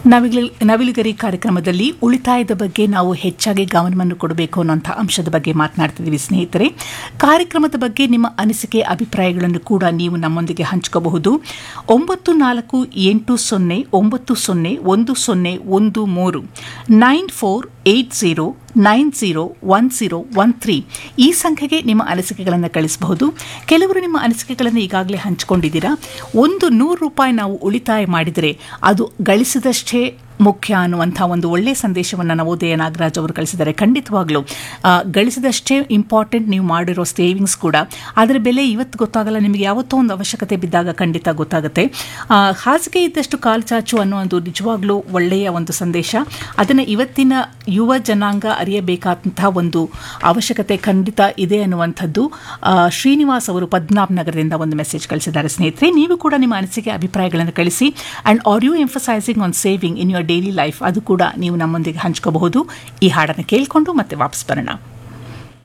ನವಿಲು ನವಿಲುಗರಿ ಕಾರ್ಯಕ್ರಮದಲ್ಲಿ ಉಳಿತಾಯದ ಬಗ್ಗೆ ನಾವು ಹೆಚ್ಚಾಗಿ ಗಮನವನ್ನು ಕೊಡಬೇಕು ಅನ್ನೋಂಥ ಅಂಶದ ಬಗ್ಗೆ ಮಾತನಾಡ್ತಿದ್ದೀವಿ ಸ್ನೇಹಿತರೆ ಕಾರ್ಯಕ್ರಮದ ಬಗ್ಗೆ ನಿಮ್ಮ ಅನಿಸಿಕೆ ಅಭಿಪ್ರಾಯಗಳನ್ನು ಕೂಡ ನೀವು ನಮ್ಮೊಂದಿಗೆ ಹಂಚ್ಕೋಬಹುದು ಒಂಬತ್ತು ನಾಲ್ಕು ಎಂಟು ಸೊನ್ನೆ ಒಂಬತ್ತು ಸೊನ್ನೆ ಒಂದು ಸೊನ್ನೆ ಒಂದು ಮೂರು nine four eight zero nine zero one zero one three ಈ ಸಂಖ್ಯೆಗೆ ನಿಮ್ಮ ಅನಿಸಿಕೆಗಳನ್ನು ಕಳಿಸಬಹುದು ಕೆಲವರು ನಿಮ್ಮ ಅನಿಸಿಕೆಗಳನ್ನು ಈಗಾಗಲೇ ಹಂಚಿಕೊಂಡಿದ್ದೀರಾ ಒಂದು ನೂರು ರೂಪಾಯಿ ನಾವು ಉಳಿತಾಯ ಮಾಡಿದರೆ ಅದು ಗಳಿಸಿದಷ್ಟೇ ಮುಖ್ಯ ಅನ್ನುವಂಥ ಒಂದು ಒಳ್ಳೆಯ ಸಂದೇಶವನ್ನು ನವೋದಯ ನಾಗರಾಜ್ ಅವರು ಕಳಿಸಿದ್ದಾರೆ ಖಂಡಿತವಾಗ್ಲೂ ಆ, ಗಳಿಸಿದಷ್ಟೇ ಇಂಪಾರ್ಟೆಂಟ್ ನೀವು ಮಾಡಿರೋ ಸೇವಿಂಗ್ಸ್ ಕೂಡ ಅದರ ಬೆಲೆ ಇವತ್ತು ಗೊತ್ತಾಗಲ್ಲ ನಿಮಗೆ ಯಾವತ್ತೋ ಒಂದು ಅವಶ್ಯಕತೆ ಬಿದ್ದಾಗ ಖಂಡಿತ ಗೊತ್ತಾಗುತ್ತೆ ಆ, ಹಾಸಿಗೆ ಇದ್ದಷ್ಟು ಕಾಲು ಚಾಚು ಅನ್ನೋ ಒಂದು ನಿಜವಾಗ್ಲೂ ಒಳ್ಳೆಯ ಒಂದು ಸಂದೇಶ ಅದನ್ನು ಇವತ್ತಿನ ಯುವ ಜನಾಂಗ ಅರಿಯಬೇಕಾದಂತಹ ಒಂದು ಅವಶ್ಯಕತೆ ಖಂಡಿತ ಇದೆ ಅನ್ನುವಂಥದ್ದು ಆ, ಶ್ರೀನಿವಾಸ್ ಅವರು ಪದ್ಮನಾಭ ನಗರದಿಂದ ಒಂದು ಮೆಸೇಜ್ ಕಳಿಸಿದ್ದಾರೆ ಸ್ನೇಹಿತರೆ ನೀವು ಕೂಡ ನಿಮ್ಮ ಅನಿಸಿಕೆ ಅಭಿಪ್ರಾಯಗಳನ್ನು ಕಳಿಸಿ and are you emphasizing on saving in your daily life ಅದು ಕೂಡ ನೀವು ನಮ್ಮೊಂದಿಗೆ ಹಂಚ್ಕೋಬಹುದು ಈ ಹಾಡನ್ನು ಕೇಳಿಕೊಂಡು ಮತ್ತೆ ವಾಪಸ್ ಬರೋಣ